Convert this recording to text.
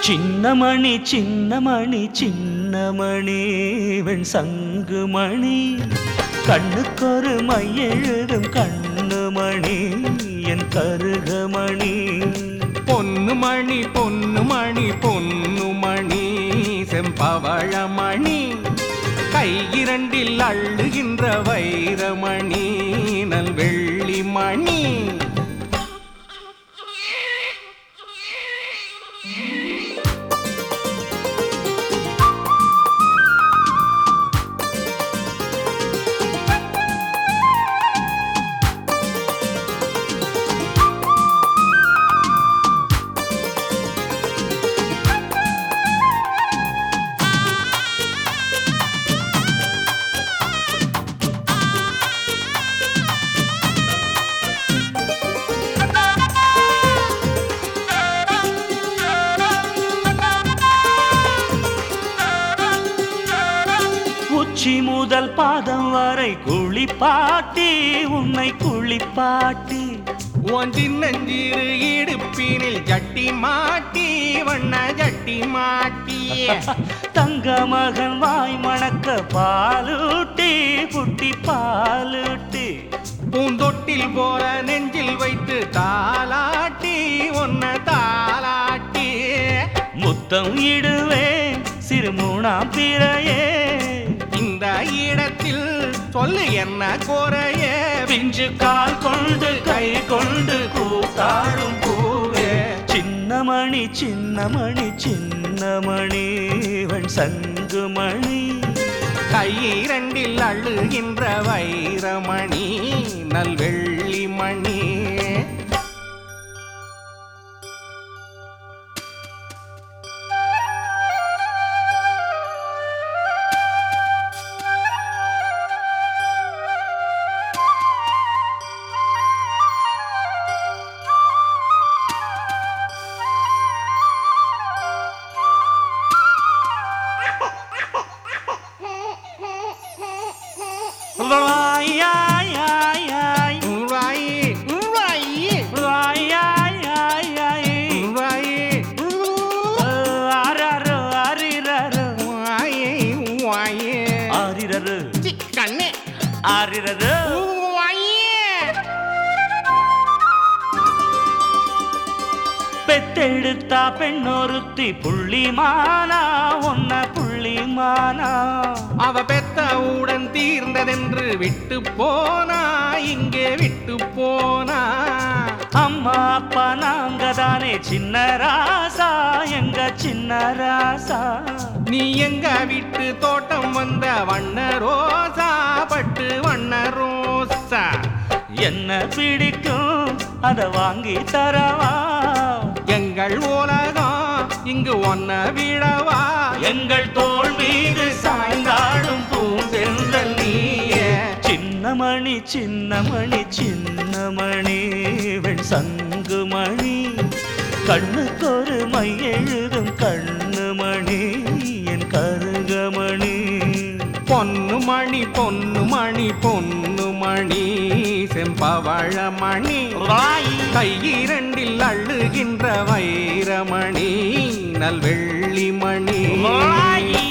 சின்னமணி சின்னமணி சின்னமணி வெண் சங்குமணி கண்ணுக்கொரு மையெழுதும் கண்ணுமணி என் கருகமணி பொன்னுமணி பொன்னுமணி பொன்னுமணி செம்பவழமணி கை இரண்டில் அள்ளுகின்ற வைரமணி நல் வெள்ளி மணி உச்சி முதல் பாதம் வரை குளிப்பாட்டி உன்னை குளிப்பாட்டி உன் சின்னஞ்சிறு இடுப்பினில் ஜட்டி மாட்டி வண்ண ஜட்டி மாட்டி தங்க மகன் வாய் மணக்க பாலூட்டி புட்டி பாலூட்டி பூந்தொட்டில் போல நெஞ்சில் வைத்து தாலாட்டி ஒன்ன தாலாட்டி முத்தம் இடுவேன் சிறுமூணாம் பிறையே இந்த இடத்தில் சொல்லு என்ன குறையே பிஞ்சு கால் கொண்டு கை கொண்டு கூத்தாடும் பூவே சின்னமணி சின்னமணி சின்னமணி வன் சங்குமணி கை இரண்டில் அழுகின்ற வைரமணி நல்வெள்ளி மணி வாயாயாயாய், உள்வாயி, உள்வாயி, வாயாயாயாய். உள்வாயி, ஆராரோ, ஆரிரரோ, உள்வாயி, உள்வாயி. ஆரிரரோ, சி, கண்ணே ஆரிரரோ. உள்வாயி. பெத்தெடுத்தா பெண்ணொருத்தி புள்ளிமானா ஒன்ன புள்ளிமானா அவ பெத்தவுடன் தீர்ந்ததென்று விட்டு போனா இங்கே விட்டு போனா அம்மா அப்பா நாங்க தானே சின்ன ராசா எங்க சின்ன ராசா நீ எங்க விட்டு தோட்டம் வந்த வண்ண ரோசா பட்டு வண்ண ரோசா என்ன பிடிக்கும் அத வாங்கி தரவா எங்கள் உலகம் இங்கு ஒன்ன விடவா எங்கள் தோள் மீது சாய்ந்தாடும் பூந்தென்றல் நீயே சின்னமணி சின்னமணி சின்னமணி வெண் சங்குமணி கண்ணுக்கொரு மை எழுதும் கண்ணுமணி என் கருகமணி பொன்னு மணி பொன்னு மணி பொன்னு மணி செம்பவழமணி வாய் கை இரண்டில் அள்ளுகின்ற வைரமணி நல்வெள்ளி மணி வாய்